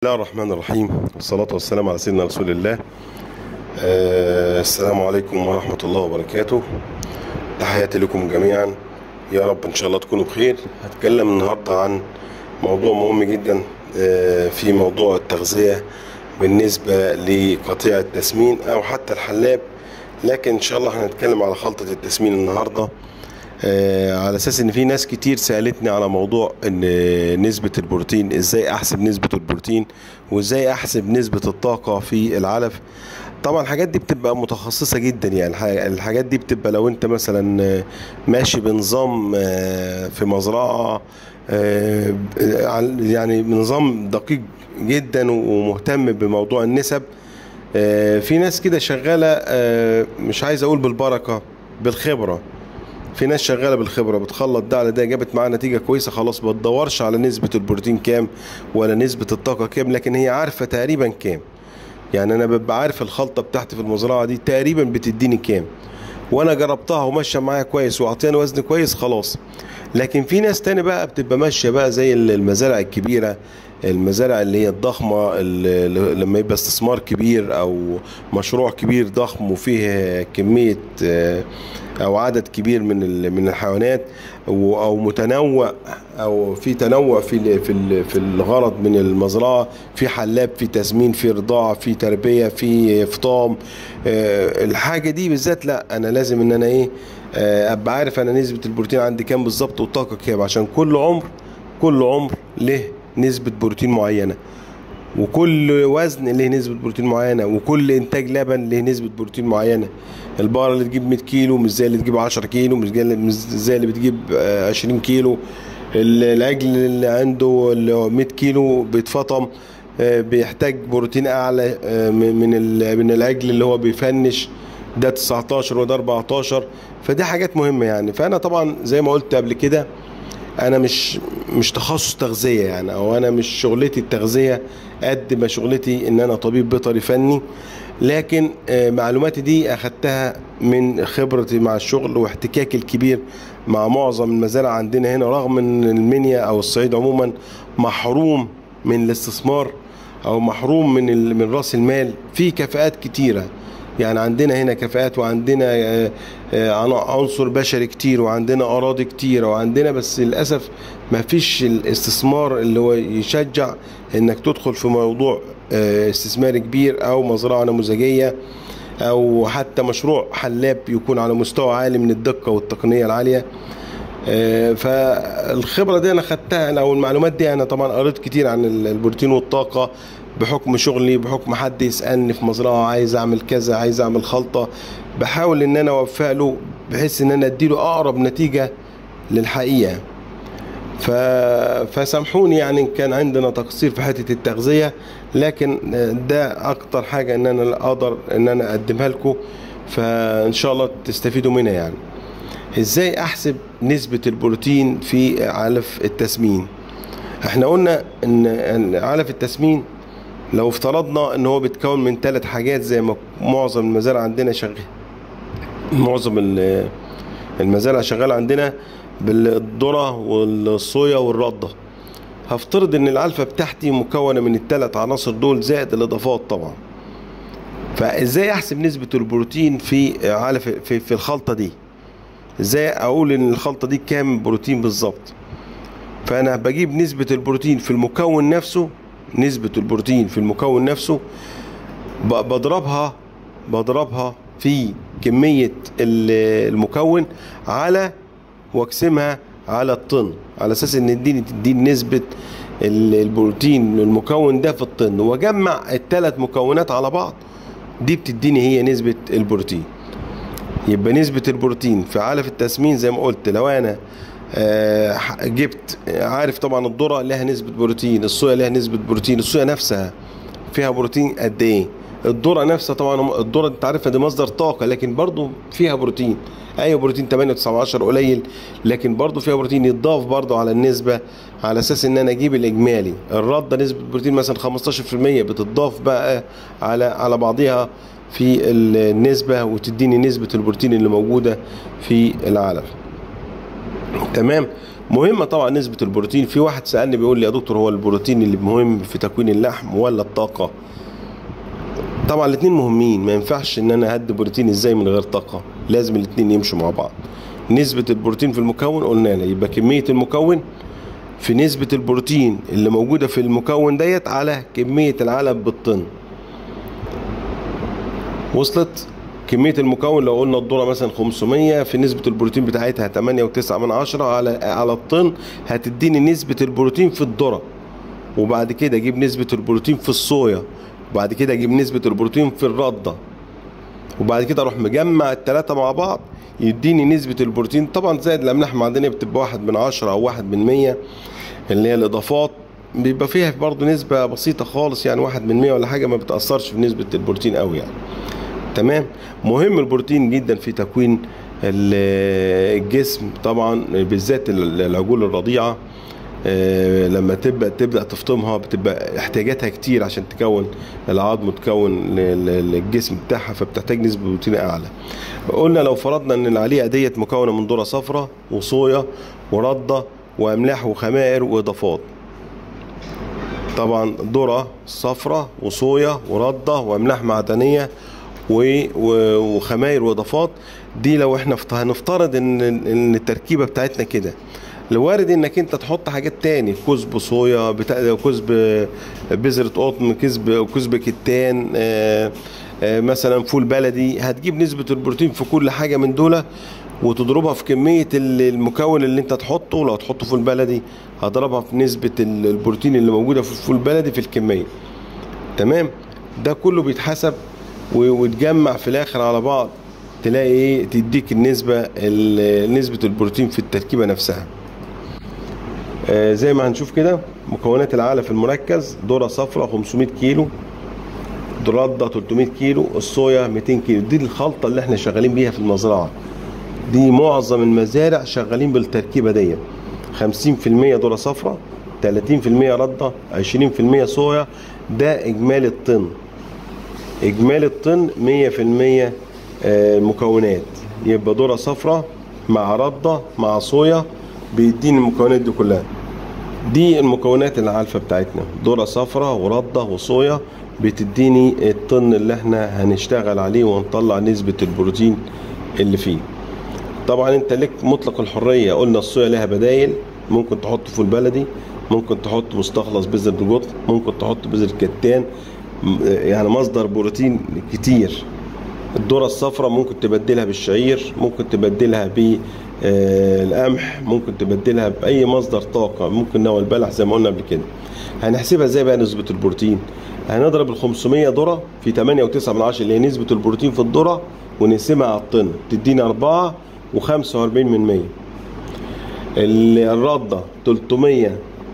الله الرحمن الرحيم والصلاة والسلام على سيدنا رسول الله آه السلام عليكم ورحمة الله وبركاته تحياتي لكم جميعا يا رب إن شاء الله تكونوا بخير هتكلم النهاردة عن موضوع مهم جدا آه في موضوع التغذية بالنسبة لقطيع التسمين أو حتى الحلاب لكن إن شاء الله هنتكلم على خلطة التسمين النهارده آه على اساس ان في ناس كتير سالتني على موضوع ان نسبه البروتين ازاي احسب نسبه البروتين وازاي احسب نسبه الطاقه في العلف طبعا الحاجات دي بتبقى متخصصه جدا يعني الحاجات دي بتبقى لو انت مثلا ماشي بنظام في مزرعه يعني بنظام دقيق جدا ومهتم بموضوع النسب في ناس كده شغاله مش عايز اقول بالبركه بالخبره في ناس شغاله بالخبره بتخلط ده على ده جابت معاها نتيجه كويسه خلاص ما تدورش على نسبه البروتين كام ولا نسبه الطاقه كام لكن هي عارفه تقريبا كام يعني انا ببقى عارف الخلطه بتاعتي في المزرعه دي تقريبا بتديني كام وانا جربتها وماشيه معايا كويس واعطيني وزن كويس خلاص لكن في ناس تاني بقى بتبقى ماشيه بقى زي المزارع الكبيره المزارع اللي هي الضخمة اللي لما يبقى استثمار كبير أو مشروع كبير ضخم وفيه كمية أو عدد كبير من من الحيوانات أو متنوع أو في تنوع في في في الغرض من المزرعة في حلاب في تسمين في رضاعة في تربية في فطام الحاجة دي بالذات لا أنا لازم إن أنا إيه أبقى عارف أنا نسبة البروتين عندي كام بالظبط والطاقة كام عشان كل عمر كل عمر له نسبة بروتين معينة وكل وزن له نسبة بروتين معينة وكل إنتاج لبن له نسبة بروتين معينة البقرة اللي تجيب 100 كيلو مش زي اللي تجيب 10 كيلو مش زي اللي بتجيب 20 كيلو العجل اللي عنده اللي 100 كيلو بيتفطم بيحتاج بروتين أعلى من من العجل اللي هو بيفنش ده 19 وده 14 فدي حاجات مهمة يعني فأنا طبعا زي ما قلت قبل كده انا مش مش تخصص تغذيه يعني او انا مش شغلتي التغذيه قد ما شغلتي ان انا طبيب بيطري فني لكن معلوماتي دي اخدتها من خبرتي مع الشغل واحتكاكي الكبير مع معظم المزارع عندنا هنا رغم ان المنيا او الصعيد عموما محروم من الاستثمار او محروم من من راس المال في كفاءات كتيره يعني عندنا هنا كفاءات وعندنا عنصر بشري كتير وعندنا اراضي كتير وعندنا بس للاسف ما فيش الاستثمار اللي هو يشجع انك تدخل في موضوع استثماري كبير او مزرعه نموذجيه او حتى مشروع حلاب يكون على مستوى عالي من الدقه والتقنيه العاليه فالخبره دي انا خدتها او المعلومات دي انا طبعا قريت كتير عن البروتين والطاقه بحكم شغلي بحكم حد يسالني في مزرعه عايز اعمل كذا عايز اعمل خلطه بحاول ان انا اوفق له بحيث ان انا اديله اقرب نتيجه للحقيقه ف... فسامحوني يعني ان كان عندنا تقصير في حته التغذيه لكن ده اكتر حاجه ان انا اقدر ان انا اقدمها لكم فان شاء الله تستفيدوا منها يعني ازاي احسب نسبه البروتين في علف التسمين احنا قلنا ان علف التسمين لو افترضنا ان هو بيتكون من ثلاث حاجات زي ما معظم المزارع عندنا شغال معظم المزارع شغال عندنا بالذره والصويا والرده هفترض ان العلفه بتاعتي مكونه من الثلاث عناصر دول زائد الاضافات طبعا فازاي احسب نسبه البروتين في علف في, في الخلطه دي ازاي اقول ان الخلطه دي كام بروتين بالظبط فانا بجيب نسبه البروتين في المكون نفسه نسبة البروتين في المكون نفسه بضربها بضربها في كمية المكون على واقسمها على الطن على اساس ان تديني تديني نسبة البروتين المكون ده في الطن واجمع الثلاث مكونات على بعض دي بتديني هي نسبة البروتين يبقى نسبة البروتين في علف التسمين زي ما قلت لو انا آه جبت عارف طبعا الذره لها نسبه بروتين الصويا لها نسبه بروتين الصويا نفسها فيها بروتين قد ايه الذره نفسها طبعا الذره انت عارفها دي مصدر طاقه لكن برضو فيها بروتين ايوه بروتين 8 19 قليل لكن برضو فيها بروتين يتضاف برضو على النسبه على اساس ان انا اجيب الاجمالي الرده نسبه بروتين مثلا 15% بتضاف بقى على على بعضها في النسبه وتديني نسبه البروتين اللي موجوده في العلف تمام مهمة طبعا نسبة البروتين في واحد سألني بيقول لي يا دكتور هو البروتين اللي مهم في تكوين اللحم ولا الطاقة طبعا الاتنين مهمين ما ينفعش ان انا اهدي بروتين ازاي من غير طاقة لازم الاتنين يمشوا مع بعض نسبة البروتين في المكون قلنا لها يبقى كمية المكون في نسبة البروتين اللي موجودة في المكون ديت على كمية العلب بالطن وصلت كمية المكون لو قلنا الذرة مثلا 500 في نسبة البروتين بتاعتها 8.9 من عشرة على على الطن هتديني نسبة البروتين في الذرة وبعد كده اجيب نسبة البروتين في الصويا وبعد كده اجيب نسبة البروتين في الردة وبعد كده اروح مجمع التلاتة مع بعض يديني نسبة البروتين طبعا زائد الأملاح المعدنية بتبقى واحد من عشرة أو واحد من مية اللي هي الإضافات بيبقى فيها برضه نسبة بسيطة خالص يعني واحد من مية ولا حاجة ما بتأثرش في نسبة البروتين أوي يعني تمام مهم البروتين جدا في تكوين الجسم طبعا بالذات العجول الرضيعه آه، لما تبدا تبدا تفطمها بتبقى احتياجاتها كتير عشان تكون العظم وتكون الجسم بتاعها فبتحتاج نسبه بروتين اعلى قلنا لو فرضنا ان العليقه ديت مكونه من ذره صفراء وصويا ورده واملاح وخمائر واضافات طبعا ذره صفراء وصويا ورده واملاح معدنيه وخماير واضافات دي لو احنا هنفترض ان ان التركيبه بتاعتنا كده الوارد انك انت تحط حاجات تاني كزب صويا بتا... كزب بذرة قطن كزب كزب كتان آآ آآ مثلا فول بلدي هتجيب نسبة البروتين في كل حاجة من دول وتضربها في كمية المكون اللي انت تحطه لو تحطه فول بلدي هضربها في نسبة البروتين اللي موجودة في الفول بلدي في الكمية تمام ده كله بيتحسب وتجمع في الاخر على بعض تلاقي ايه تديك النسبة نسبة البروتين في التركيبة نفسها آه زي ما هنشوف كده مكونات العلف المركز ذرة صفراء 500 كيلو ردة 300 كيلو الصويا 200 كيلو دي الخلطة اللي احنا شغالين بيها في المزرعة دي معظم المزارع شغالين بالتركيبة دي 50% ذرة صفراء 30% ردة 20% صويا ده إجمالي الطن إجمالي الطن 100% مكونات يبقى ذرة صفراء مع ردة مع صويا بيديني المكونات دي كلها دي المكونات العالفة بتاعتنا ذرة صفراء وردة وصويا بتديني الطن اللي احنا هنشتغل عليه ونطلع نسبة البروتين اللي فيه طبعا انت لك مطلق الحرية قلنا الصويا لها بدايل ممكن تحط فول بلدي ممكن تحط مستخلص بذرة القطن ممكن تحط بذرة كتان يعني مصدر بروتين كتير الذرة الصفراء ممكن تبدلها بالشعير ممكن تبدلها بالقمح ممكن تبدلها بأي مصدر طاقة ممكن نوى البلح زي ما قلنا قبل كده هنحسبها ازاي بقى نسبة البروتين هنضرب ال 500 ذرة في 8.9 من عشرة اللي هي نسبة البروتين في الذرة ونقسمها على الطن تديني 4 و45 من 100 الردة 300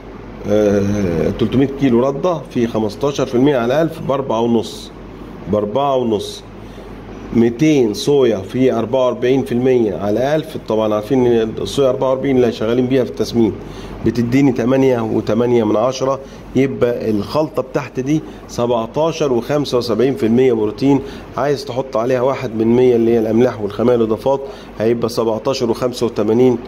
300 كيلو ردة في 15% على 1000 بأربعة ونص بأربعة ونص 200 صويا في 44% على 1000 طبعا عارفين ان الصويا 44 اللي شغالين بيها في التسمين بتديني 8 و8 من عشرة يبقى الخلطة بتاعت دي 17 و75% بروتين عايز تحط عليها واحد من 100 اللي هي الأملاح والخمائر الإضافات هيبقى 17 و85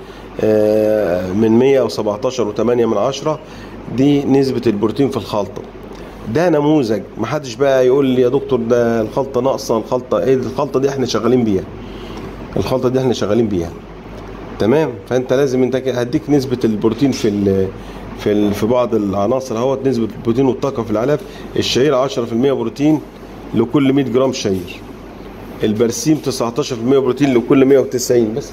من 100 و17 و8 من عشرة دي نسبة البروتين في الخلطة ده نموذج محدش بقى يقول لي يا دكتور ده الخلطة ناقصة الخلطة ايه الخلطة دي احنا شغالين بيها الخلطة دي احنا شغالين بيها تمام فانت لازم انت هديك نسبة البروتين في ال في ال في بعض العناصر اهوت نسبة البروتين والطاقة في العلاف الشعير 10% بروتين لكل 100 جرام شعير البرسيم 19% بروتين لكل 190 بس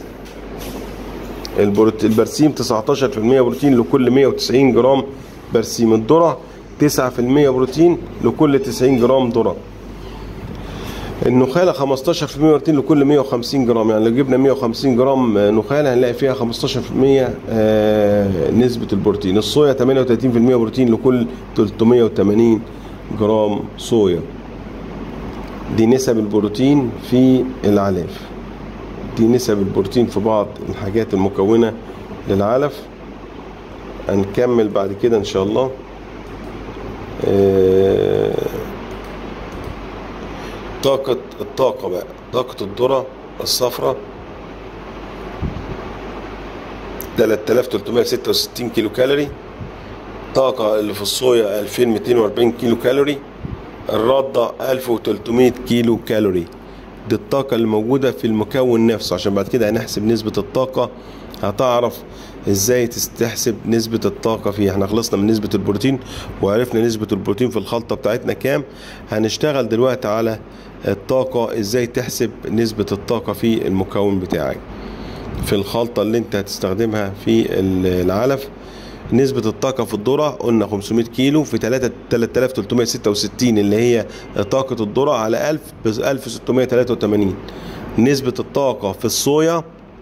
البرسيم 19% بروتين لكل 190 جرام برسيم الذرة 9% بروتين لكل 90 جرام ذرة النخالة 15% بروتين لكل 150 جرام يعني لو جبنا 150 جرام نخالة هنلاقي فيها 15% نسبة البروتين الصويا 38% بروتين لكل 380 جرام صويا دي نسب البروتين في العلاف دي نسب البروتين في بعض الحاجات المكونة للعلف هنكمل بعد كده ان شاء الله طاقة الطاقة بقى طاقة الذرة الصفراء 3366 كيلو كالوري الطاقة اللي في الصويا 2240 كيلو كالوري الردة 1300 كيلو كالوري دي الطاقة اللي موجودة في المكون نفسه عشان بعد كده هنحسب نسبة الطاقة هتعرف ازاي تحسب نسبة الطاقة فيه احنا خلصنا من نسبة البروتين وعرفنا نسبة البروتين في الخلطة بتاعتنا كام هنشتغل دلوقتي على الطاقة ازاي تحسب نسبة الطاقة في المكون بتاعك في الخلطة اللي انت هتستخدمها في العلف نسبة الطاقة في الذرة قلنا 500 كيلو في 3 3366 اللي هي طاقة الذرة على 1000 ب 1683 نسبة الطاقة في الصويا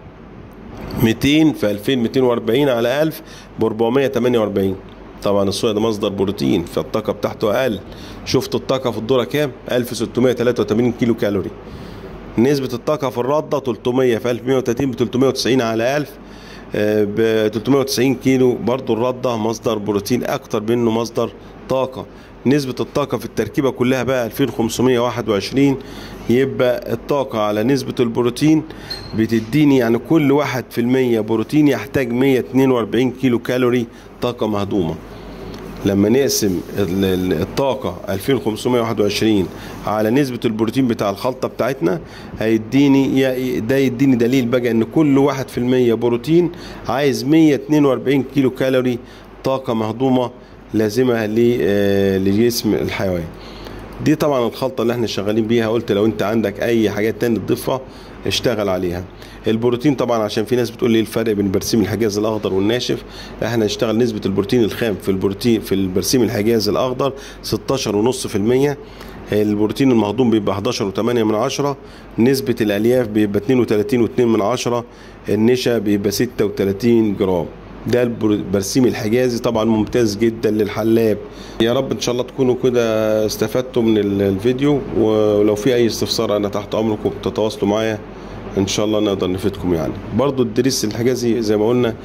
200 في 2240 على 1000 ب 448 طبعا الصويا ده مصدر بروتين فالطاقة بتاعته أقل شفت الطاقة في الذرة كام 1683 كيلو كالوري نسبة الطاقة في الردة 300 في 1130 ب 390 على 1000 ب 390 كيلو برضو الردة مصدر بروتين أكتر منه مصدر طاقة نسبة الطاقة في التركيبة كلها بقى 2521 يبقى الطاقة على نسبة البروتين بتديني يعني كل واحد في المية بروتين يحتاج 142 كيلو كالوري طاقة مهضومة لما نقسم الطاقة 2521 على نسبة البروتين بتاع الخلطة بتاعتنا هيديني ده يديني دليل بقى ان كل واحد في المية بروتين عايز 142 كيلو كالوري طاقة مهضومة لازمة لجسم الحيوان دي طبعا الخلطة اللي احنا شغالين بيها قلت لو انت عندك اي حاجات تانية تضيفها اشتغل عليها البروتين طبعا عشان في ناس بتقول لي الفرق بين برسيم الحجاز الاخضر والناشف احنا نشتغل نسبة البروتين الخام في البروتين في البرسيم الحجاز الاخضر 16.5% البروتين المهضوم بيبقى 11.8 من عشرة نسبة الالياف بيبقى 32.2 من عشرة النشا بيبقى 36 جرام ده البرسيم الحجازي طبعا ممتاز جدا للحلاب يا رب ان شاء الله تكونوا كده استفدتوا من الفيديو ولو في اي استفسار انا تحت امركم تتواصلوا معايا ان شاء الله نقدر نفيدكم يعني برضو الدريس الحجازي زي ما قلنا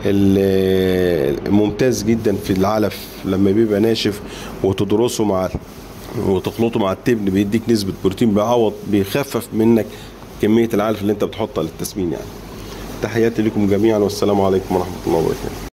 ممتاز جدا في العلف لما بيبقى ناشف وتدرسه مع وتخلطه مع التبن بيديك نسبة بروتين بيعوض بيخفف منك كمية العلف اللي انت بتحطها للتسمين يعني تحياتي لكم جميعا والسلام عليكم ورحمة الله وبركاته